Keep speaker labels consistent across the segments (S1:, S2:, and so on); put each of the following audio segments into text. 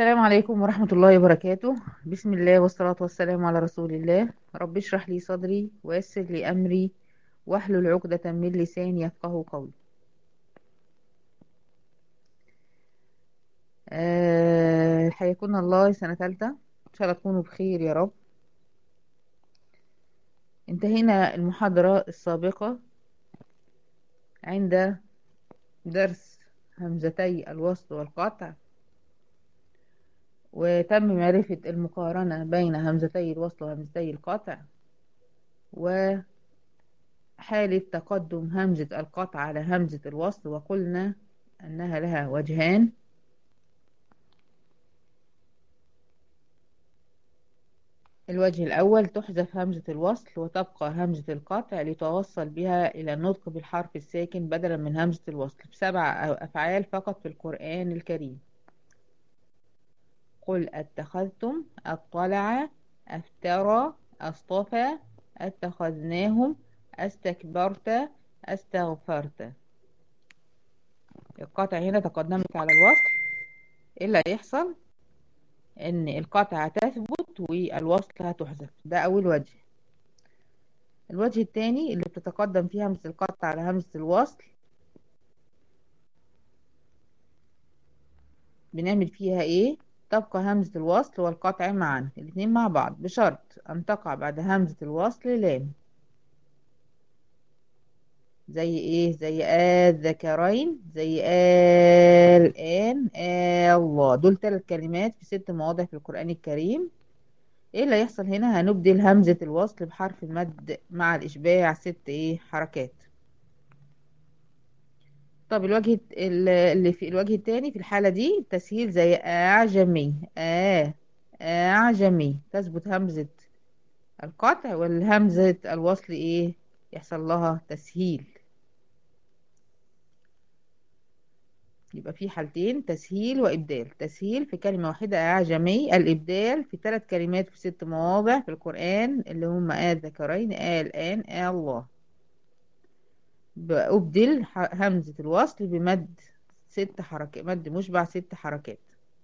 S1: السلام عليكم ورحمة الله وبركاته بسم الله والصلاة والسلام على رسول الله رب اشرح لي صدري ويسر لي أمري واحلل عقدة من لساني يفقه قولي أه حياكم الله سنة ثالثة إن شاء الله تكونوا بخير يا رب انتهينا المحاضرة السابقة عند درس همزتي الوصل والقطع وتم معرفة المقارنة بين همزتي الوصل وهمزتي القطع وحالة تقدم همزة القطع على همزة الوصل وقلنا أنها لها وجهان الوجه الأول تحذف همزة الوصل وتبقى همزة القطع لتوصل بها إلى النطق بالحرف الساكن بدلا من همزة الوصل بسبع أفعال فقط في القرآن الكريم قل اتخذتم اطلع افترى اصطفى اتخذناهم استكبرت استغفرت القطع هنا تقدمت على الوصل ايه اللي هيحصل ان القطع هتثبت والوصل هتحذف ده اول وجه الوجه الثاني اللي بتتقدم فيه همزة القطع على همزة الوصل بنعمل فيها ايه تبقى همزة الوصل والقطع معا الاثنين مع بعض بشرط أن تقع بعد همزة الوصل لام زي ايه زي الذكرين زي الآن الله دول ثلاث كلمات في ست مواضع في القرآن الكريم ايه اللي هيحصل هنا هنبدل همزة الوصل بحرف المد مع الإشباع ست ايه حركات طب الوجه اللي في الوجه الثاني في الحالة دي تسهيل زي أعجمي آ أعجمي تثبت همزة القطع والهمزة الوصل إيه يحصل لها تسهيل يبقى في حالتين تسهيل وإبدال تسهيل في كلمة واحدة أعجمي الإبدال في ثلاث كلمات في ست مواضع في القرآن اللي هم آ ذكرين آ الآن آ الله بأبدل همزة الوصل بمد ست حركات مد مشبع ست حركات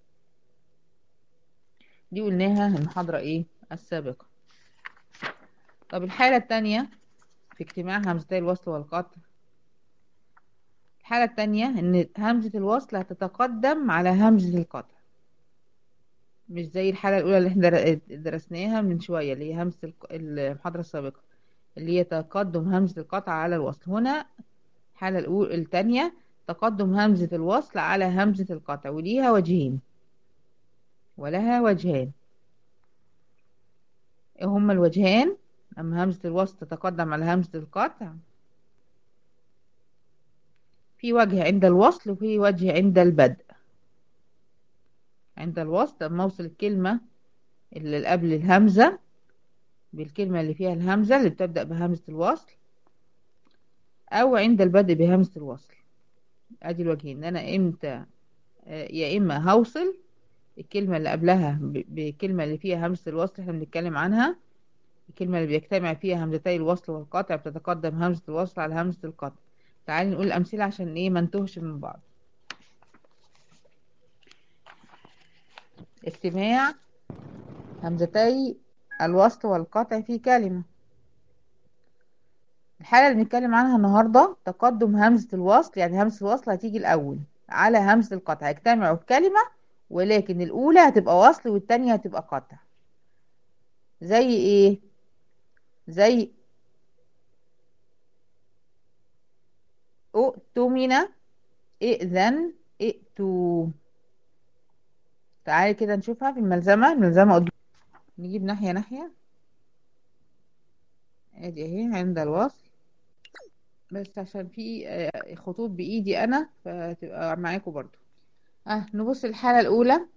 S1: دي قلناها المحاضرة ايه السابقة طب الحالة التانية في اجتماع همزتي الوصل والقطع الحالة التانية ان همزة الوصل هتتقدم على همزة القطع مش زي الحالة الأولى اللي احنا درسناها من شوية اللي هي همزة المحاضرة السابقة اللي هي تقدم همزة القطع على الوصل هنا الحالة الأولى التانية تقدم همزة الوصل على همزة القطع وليها وجهين ولها وجهان ايه هما الوجهان أما همزة الوصل تتقدم على همزة القطع في وجه عند الوصل وفي وجه عند البدء عند الوصل لما اوصل الكلمة اللي قبل الهمزة بالكلمة اللي فيها الهمزة اللي بتبدأ بهمزة الوصل أو عند البدء بهمزة الوصل أدي الوجهين أنا إمتى يا إما هوصل الكلمة اللي قبلها بكلمة اللي فيها همزة الوصل احنا بنتكلم عنها الكلمة اللي بيجتمع فيها همزتي الوصل والقطع بتتقدم همزة الوصل على همزة القطع تعالي نقول الأمثلة عشان إيه ما نتوهش من بعض اجتماع همزتي الوصل والقطع في كلمة الحالة اللي بنتكلم عنها النهاردة تقدم همزة الوصل يعني همزة الوصل هتيجي الأول على همزة القطع يجتمعوا في كلمة ولكن الأولى هتبقى وصل والتانية هتبقى قطع زي ايه زي اؤتمن ائذن ائتوا تعالي كده نشوفها في الملزمة الملزمة قدام نجيب ناحية ناحية ادي اهي عند الوصل بس عشان في خطوط بايدي انا فتبقى معاكم برضو اه نبص الحالة الاولى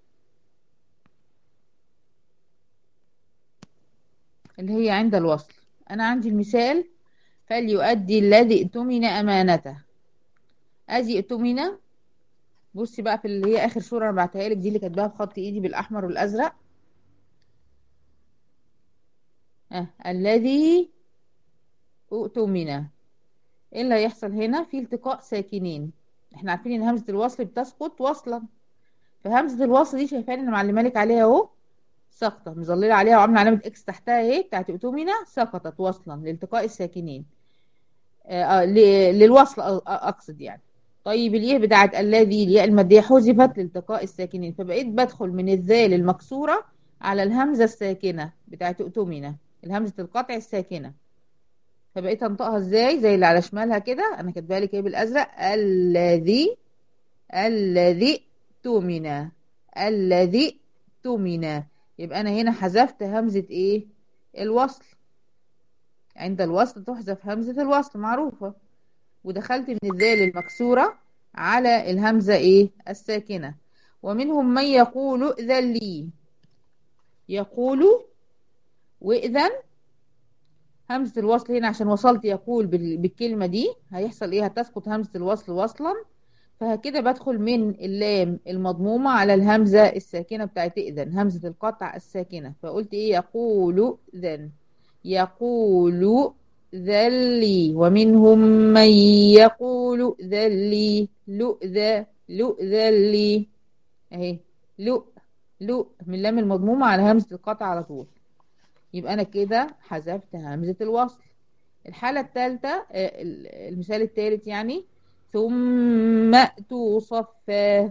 S1: اللي هي عند الوصل انا عندي المثال فليؤدي الذي ائتمن امانته ادي ائتمن بصي بقى في اللي هي اخر صورة انا بعتها لك دي اللي كاتباها بخط ايدي بالاحمر والازرق آه. الذي اؤتمن ايه اللي هيحصل هنا في التقاء ساكنين احنا عارفين ان همزة الوصل بتسقط وصلا فهمزة الوصل دي شايفاني انا معلمه لك عليها اهو سقطت مظلله عليها وعامله علامه اكس تحتها اهي بتاعت اؤتمنة سقطت وصلا لالتقاء الساكنين آه آه، ل- للوصل أ- اقصد يعني طيب اليه بتاعت الذي الياء الماديه حذفت لالتقاء الساكنين فبقيت بدخل من الذال المكسوره على الهمزه الساكنه بتاعت اؤتمنة الهمزه القطع الساكنه فبقيت انطقها ازاي زي اللي على شمالها كده انا كاتباها لك ايه بالازرق الذي الذي اؤتمن الذي اؤتمن يبقى انا هنا حذفت همزه ايه الوصل عند الوصل تحذف همزه الوصل معروفه ودخلت من الذال المكسوره على الهمزه ايه الساكنه ومنهم من يقول ائذن لي يقول واذن همزة الوصل هنا عشان وصلت يقول بال- بالكلمة دي هيحصل ايه هتسقط همزة الوصل وصلا فكده بدخل من اللام المضمومة على الهمزة الساكنة بتاعت إذن همزة القطع الساكنة فقلت ايه يقول ذن يقول ذلي ومنهم من يقول ذلي لؤذى لؤذلي اهي لؤ لؤ من اللام المضمومة على همزة القطع على طول يبقى انا كده حذفت همزة الوصل الحالة الثالثة المثال الثالث يعني ثم اتوا صفا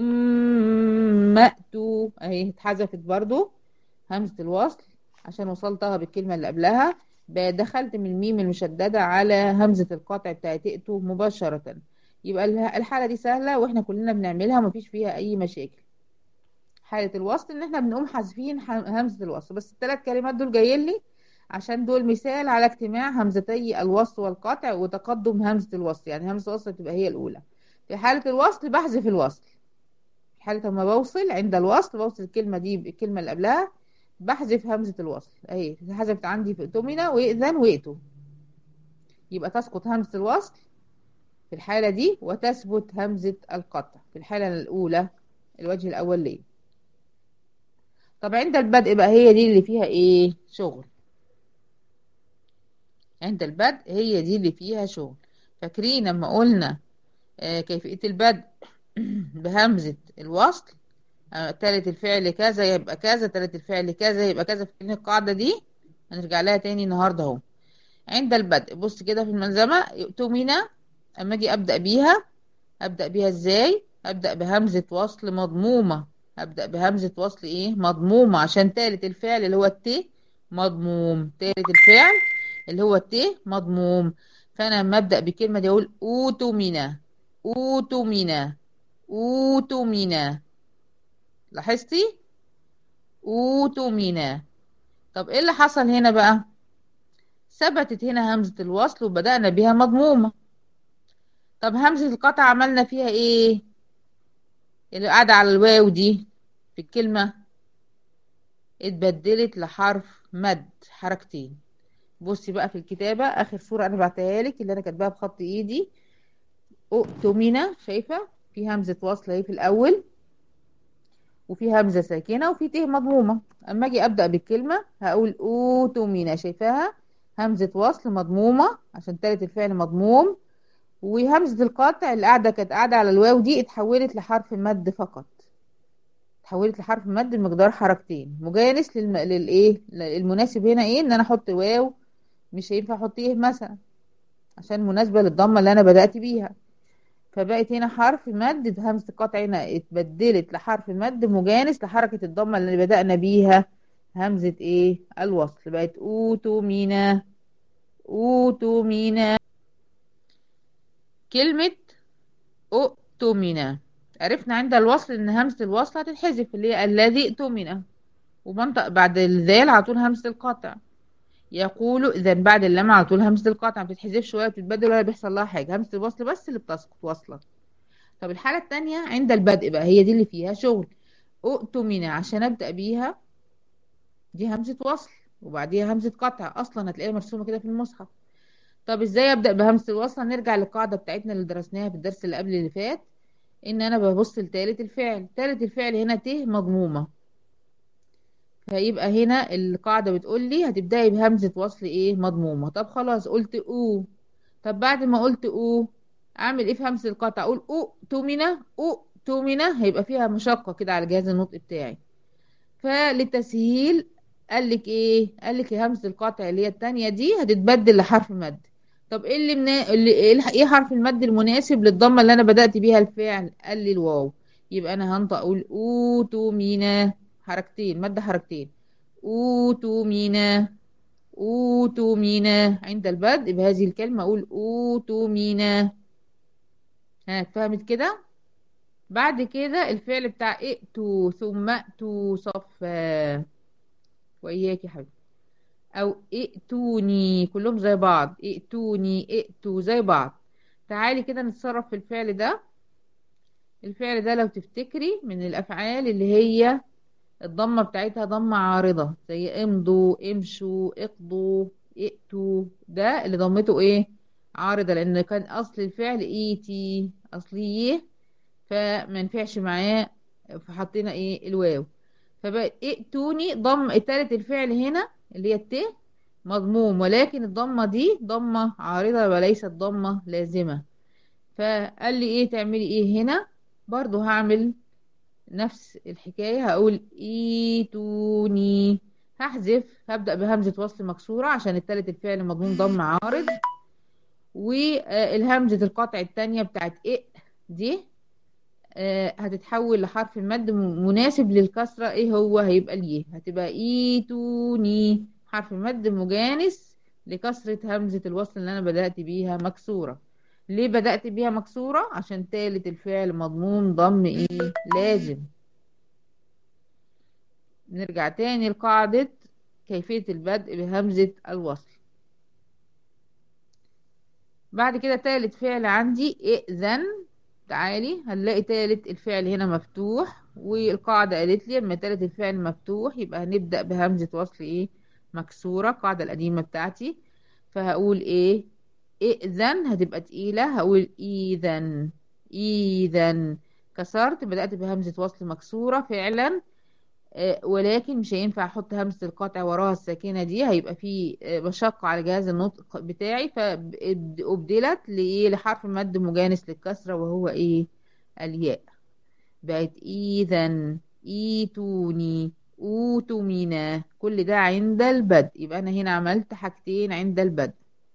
S1: ثم اتوا اهي اتحذفت برضو همزة الوصل عشان وصلتها بالكلمة اللي قبلها بقى دخلت من الميم المشددة على همزة القطع بتاعت ائتوا مباشرة يبقى اله- الحالة دي سهلة واحنا كلنا بنعملها ومفيش فيها اي مشاكل حالة الوصل ان احنا بنقوم حذفين ح- همزة الوصل بس الثلاث كلمات دول جايين لي عشان دول مثال على اجتماع همزتي الوصل والقطع وتقدم همزة الوصل يعني همزة الوصل تبقى هي الأولى في حالة الوصل بحذف الوصل في حالة ما بوصل عند الوصل بوصل الكلمة دي بالكلمة اللي قبلها بحذف همزة الوصل اهي حذفت عندي في اؤتمنة وإذن وإئتوا يبقى تسقط همزة الوصل في الحالة دي وتثبت همزة القطع في الحالة الأولى الوجه الأول ليه طب عند البدء بقى هي دي اللي فيها ايه شغل عند البدء هي دي اللي فيها شغل فاكرين لما قلنا آه كيفية البدء بهمزة الوصل آه تالت الفعل كذا يبقى كذا تالت الفعل كذا يبقى كذا فاكرين القاعدة دي هنرجع لها تاني النهاردة اهو عند البدء بص كده في الملزمة يؤتمنا اما اجي ابدأ بيها ابدأ بيها ازاي ابدأ بهمزة وصل مضمومة ابدأ بهمزة وصل ايه مضمومة عشان تالت الفعل اللي هو الت مضموم تالت الفعل اللي هو الت مضموم فانا لما ابدأ بكلمة دي اقول اوتمنا اوتمنا اوتمنا لاحظتي اوتمنا طب ايه اللي حصل هنا بقى ثبتت هنا همزة الوصل وبدأنا بها مضمومة طب همزة القطع عملنا فيها ايه اللي قاعدة على الواو دي في الكلمة اتبدلت لحرف مد حركتين بصي بقى في الكتابة آخر صورة أنا بعتها لك اللي أنا كاتباها بخط إيدي أؤتمنة شايفة في همزة وصل اهي في الأول وفي همزة ساكنة وفي ت مضمومة أما أجي أبدأ بالكلمة هقول أؤتمنة شايفاها همزة وصل مضمومة عشان تالت الفعل مضموم وهمزة القطع اللي قاعدة كانت قاعدة على الواو دي اتحولت لحرف مد فقط اتحولت لحرف مد بمقدار حركتين مجانس للم... للايه المناسب هنا ايه ان انا احط واو مش هينفع احط ايه مثلا عشان مناسبة للضمة اللي انا بدأت بيها فبقت هنا حرف مد همزة القطع هنا اتبدلت لحرف مد مجانس لحركة الضمة اللي بدأنا بيها همزة ايه الوصل بقت اوتو مينا اوتو مينا كلمة اؤتمن عرفنا عند الوصل ان همزة الوصل هتتحذف اللي هي الذي ائتمن ومنطق بعد الذال على طول همزة القطع يقول اذا بعد اللام على طول همزة القطع ما بتتحذفش ولا بتتبدل ولا بيحصل لها حاجة همزة الوصل بس اللي بتسقط وصلا طب الحالة التانية عند البدء بقى هي دي اللي فيها شغل اؤتمن عشان ابدأ بيها دي همزة وصل وبعديها همزة قطع اصلا هتلاقيها مرسومة كده في المصحف طب ازاي ابدا بهمزه الوصل نرجع للقاعده بتاعتنا اللي درسناها في الدرس اللي قبل اللي فات ان انا ببص لتالت الفعل تالت الفعل هنا ت مضمومه فيبقى هنا القاعده بتقول لي هتبداي بهمزه وصل ايه مضمومه طب خلاص قلت او طب بعد ما قلت او اعمل ايه في همزه القطع اقول او تمنه او اؤتمن هيبقى فيها مشقة كده على جهاز النطق بتاعي فللتسهيل قال لك ايه قال لك همزة القطع اللي هي التانية دي هتتبدل لحرف مد طب ايه اللي, منا... اللي ايه حرف المد المناسب للضمة اللي انا بدأت بيها الفعل قال لي الواو يبقى انا هنطق اقول اوتمن حركتين مد حركتين اوتمن اوتمن عند البدء بهذه الكلمة اقول اوتمن ها اتفهمت كده بعد كده الفعل بتاع ائتوا ثم ائتوا صفا وإياك يا حبيبي أو ائتوني كلهم زي بعض ائتوني ائتوا زي بعض تعالي كده نتصرف في الفعل ده الفعل ده لو تفتكري من الأفعال اللي هي الضمة بتاعتها ضمة عارضة زي امضوا امشوا اقضوا ائتوا ده اللي ضمته ايه عارضة لأن كان أصل الفعل ايتي أصليه فما ينفعش معاه فحطينا ايه الواو فبقى ائتوني ضم التالت الفعل هنا اللي هي الت مضموم ولكن الضمة دي ضمة عارضة وليست ضمة لازمة فقال لي ايه تعملي ايه هنا برضو هعمل نفس الحكاية هقول ايتوني هحذف هبدأ بهمزة وصل مكسورة عشان التالت الفعل مضموم ضم عارض والهمزة القطع التانية بتاعت ايه دي هتتحول لحرف المد مناسب للكسرة ايه هو هيبقى اليه هتبقى ايتوني حرف مد مجانس لكسرة همزة الوصل اللي انا بدأت بيها مكسورة ليه بدأت بيها مكسورة عشان تالت الفعل مضموم ضم ايه لازم نرجع تاني لقاعدة كيفية البدء بهمزة الوصل بعد كده تالت فعل عندي ائذن تعالي هنلاقي تالت الفعل هنا مفتوح والقاعدة قالت لي لما تالت الفعل مفتوح يبقى هنبدأ بهمزة وصل ايه مكسورة القاعدة القديمة بتاعتي فهقول ايه ائذن هتبقى تقيلة هقول اذن اذن كسرت بدأت بهمزة وصل مكسورة فعلا آه ولكن مش هينفع احط همزة القطع وراها الساكنة دي هيبقى في آه مشقة على جهاز النطق بتاعي فأبدلت لإيه لحرف مد مجانس للكسرة وهو ايه الياء بقت اذا ايتوني اوتمنا كل ده عند البدء يبقى انا هنا عملت حاجتين عند البدء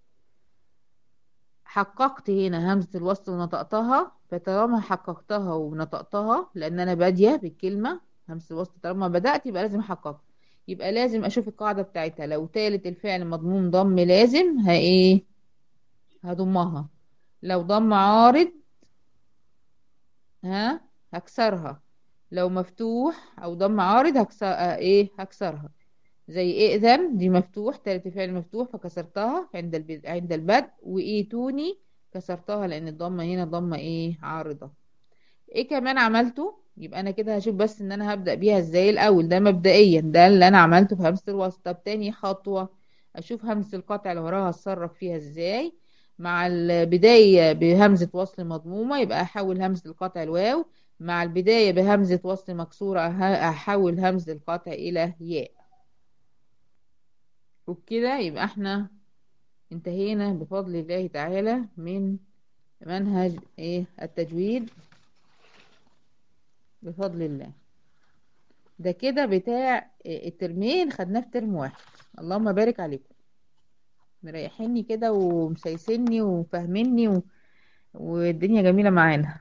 S1: حققت هنا همزة الوصل ونطقتها فطالما حققتها ونطقتها لان انا بادية بالكلمة همزة الوصل طالما بدأت يبقى لازم احققها يبقى لازم اشوف القاعدة بتاعتها لو تالت الفعل مضموم ضم لازم ها ايه هضمها لو ضم عارض ها هكسرها لو مفتوح او ضم عارض هكسر آه ايه هكسرها زي ائذن دي مفتوح تالت فعل مفتوح فكسرتها عند البدء عند البدء وايتوني كسرتها لان الضمه هنا ضمه ايه عارضه ايه كمان عملته يبقى انا كده هشوف بس ان انا هبدا بيها ازاي الاول ده مبدئيا ده اللي انا عملته في همزه الوسط طب تاني خطوه اشوف همزه القطع اللي وراها هتصرف فيها ازاي مع البدايه بهمزه وصل مضمومه يبقى احول همزه القطع الواو مع البدايه بهمزه وصل مكسوره احول همزه القطع الى ياء وبكده يبقى احنا انتهينا بفضل الله تعالى من منهج ايه التجويد بفضل الله ده كده بتاع الترمين خدناه في ترم واحد اللهم بارك عليكم مريحيني كده ومسيسني وفاهميني و... والدنيا جميلة معانا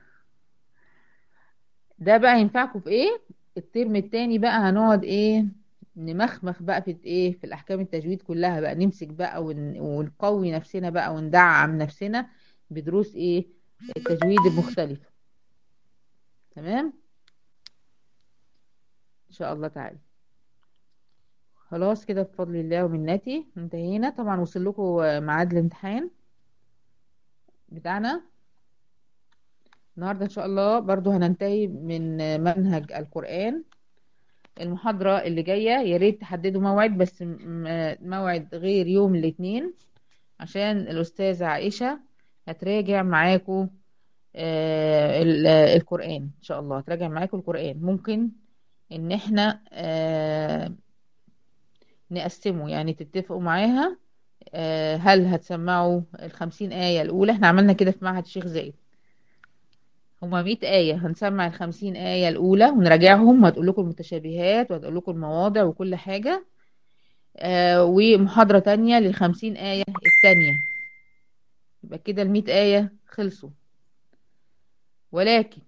S1: ده بقى ينفعكم في ايه الترم التاني بقى هنقعد ايه نمخمخ بقى في ايه في الاحكام التجويد كلها بقى نمسك بقى ون... ونقوي نفسنا بقى وندعم نفسنا بدروس ايه التجويد المختلفة تمام ان شاء الله تعالى خلاص كده بفضل الله ومنتي انتهينا طبعا وصل لكم ميعاد الامتحان بتاعنا النهارده ان شاء الله برضو هننتهي من منهج القرآن المحاضرة اللي جاية يا ريت تحددوا موعد بس موعد غير يوم الاثنين عشان الأستاذة عائشة هتراجع معاكم القرآن ان شاء الله هتراجع معاكم القرآن ممكن ان احنا نقسمه يعني تتفقوا معاها هل هتسمعوا الخمسين آية الأولى احنا عملنا كده في معهد الشيخ زايد هما 100 آية هنسمع الخمسين آية الأولى ونراجعهم وهتقول لكم المتشابهات وهتقول لكم المواضع وكل حاجة آه ومحاضرة تانية للخمسين آية التانية يبقى كده المية آية خلصوا ولكن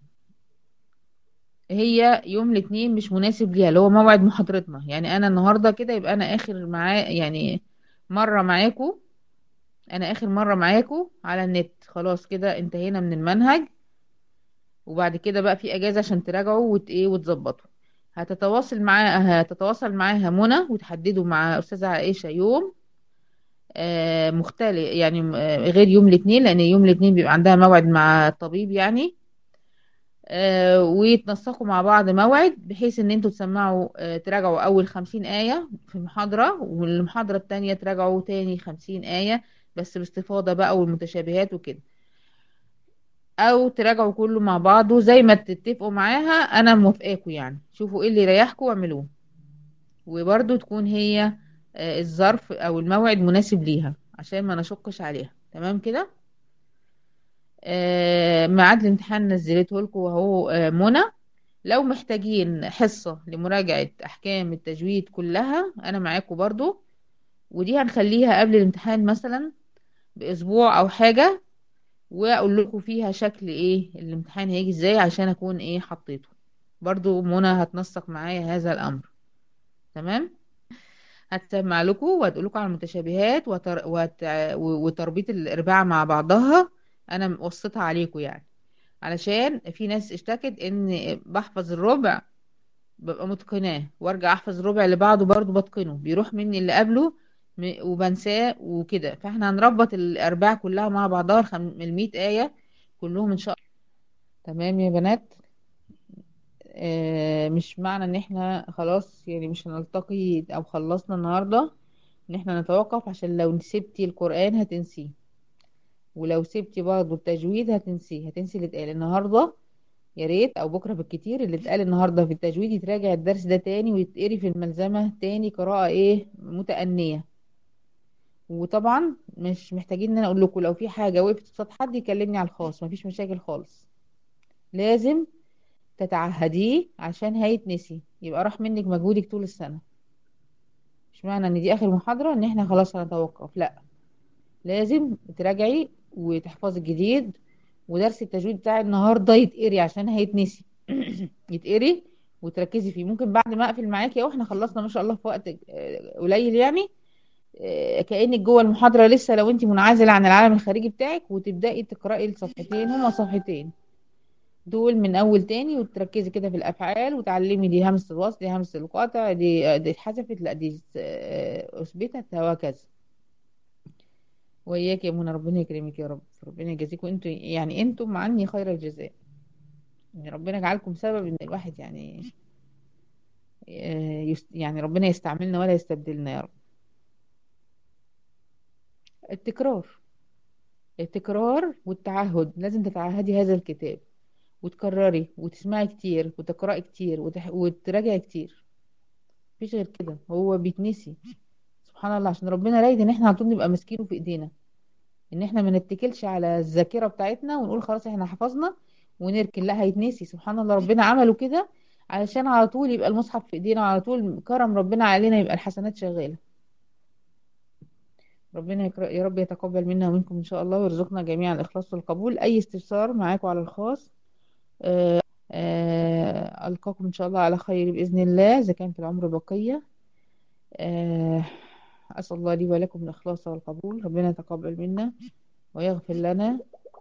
S1: هي يوم الاثنين مش مناسب ليها اللي هو موعد محاضرتنا يعني انا النهارده كده يبقى انا اخر معاه يعني مره معاكو انا اخر مره معاكو على النت خلاص كده انتهينا من المنهج وبعد كده بقى في اجازه عشان تراجعوا وت ايه وتظبطوا هتتواصل معاها هتتواصل معاها منى وتحددوا مع استاذه عائشه يوم آه مختلف يعني آه غير يوم الاثنين لان يوم الاثنين بيبقى عندها موعد مع الطبيب يعني آه ويتنسقوا مع بعض موعد بحيث ان انتوا تسمعوا آه تراجعوا اول خمسين آية في المحاضرة والمحاضرة التانية تراجعوا تاني خمسين آية بس باستفاضة بقى والمتشابهات وكده او تراجعوا كله مع بعضه زي ما تتفقوا معاها انا موافقاكوا يعني شوفوا ايه اللي يريحكوا واعملوه وبرضو تكون هي آه الظرف او الموعد مناسب ليها عشان ما نشقش عليها تمام كده آه ميعاد الامتحان نزلته لكم وهو آه منى لو محتاجين حصة لمراجعة أحكام التجويد كلها أنا معاكم برضو ودي هنخليها قبل الامتحان مثلا بأسبوع أو حاجة وأقول لكم فيها شكل إيه الامتحان هيجي إزاي عشان أكون إيه حطيته برضو منى هتنسق معايا هذا الأمر تمام هتسمع لكم وهتقول لكم على المتشابهات وتر... وت... وتربيط الأرباع مع بعضها انا موصيتها عليكم يعني علشان في ناس اشتكت ان بحفظ الربع ببقى متقناه وارجع احفظ الربع اللي بعده برضه بتقنه بيروح مني اللي قبله وبنساه وكده فاحنا هنربط الارباع كلها مع بعضها الخم... المية آية كلهم ان شاء الله تمام يا بنات آه مش معنى ان احنا خلاص يعني مش هنلتقي او خلصنا النهارده ان احنا نتوقف عشان لو سبتي القرآن هتنسيه ولو سبتي برضه التجويد هتنسيه هتنسي اللي اتقال النهارده يا ريت او بكره بالكتير اللي اتقال النهارده في التجويد يتراجع الدرس ده تاني ويتقري في الملزمه تاني قراءه ايه متأنية وطبعا مش محتاجين ان انا اقول لكم لو في حاجه وقفت قصاد حد يكلمني على الخاص مفيش مشاكل خالص لازم تتعهديه عشان هيتنسي يبقى راح منك مجهودك طول السنه مش معنى ان دي اخر محاضره ان احنا خلاص هنتوقف لا لازم تراجعي وتحفظي الجديد ودرس التجويد بتاع النهارده يتقري عشان هيتنسي يتقري وتركزي فيه ممكن بعد ما اقفل معاكي اهو احنا خلصنا ما شاء الله في وقت قليل يعني كأنك جوه المحاضرة لسه لو انت منعزلة عن العالم الخارجي بتاعك وتبدأي تقرأي الصفحتين هما صفحتين دول من اول تاني وتركزي كده في الافعال وتعلمي دي همزة الوصل دي همزة القاطع دي دي اتحذفت لا دي اثبتت وهكذا وإياك يا منى ربنا يكرمك يا رب ربنا يجازيكم انتوا يعني انتم عني خير الجزاء يعني ربنا يجعلكم سبب ان الواحد يعني يعني ربنا يستعملنا ولا يستبدلنا يا رب التكرار التكرار والتعهد لازم تتعهدي هذا الكتاب وتكرري وتسمعي كتير وتقرأي كتير وتح... وتراجعي كتير مفيش غير كده هو بيتنسي سبحان الله عشان ربنا رايد ان احنا على طول نبقى ماسكينه في ايدينا ان احنا ما نتكلش على الذاكره بتاعتنا ونقول خلاص احنا حفظنا ونركن لا هيتنسي سبحان الله ربنا عمله كده علشان على طول يبقى المصحف في ايدينا وعلى طول كرم ربنا علينا يبقى الحسنات شغاله ربنا يا رب يتقبل منا ومنكم ان شاء الله ويرزقنا جميعا الاخلاص والقبول اي استفسار معاكم على الخاص آآ آآ القاكم ان شاء الله على خير باذن الله اذا كان في العمر بقيه أسأل الله لي ولكم الإخلاص والقبول ربنا يتقبل منا ويغفر لنا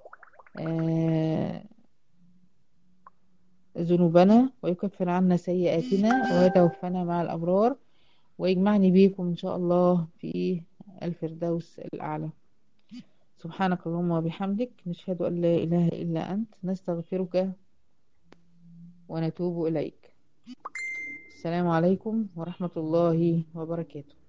S1: ذنوبنا ويكفر عنا سيئاتنا ويتوفنا مع الأبرار ويجمعني بيكم إن شاء الله في الفردوس الأعلى سبحانك اللهم وبحمدك نشهد أن لا إله إلا أنت نستغفرك ونتوب إليك السلام عليكم ورحمة الله وبركاته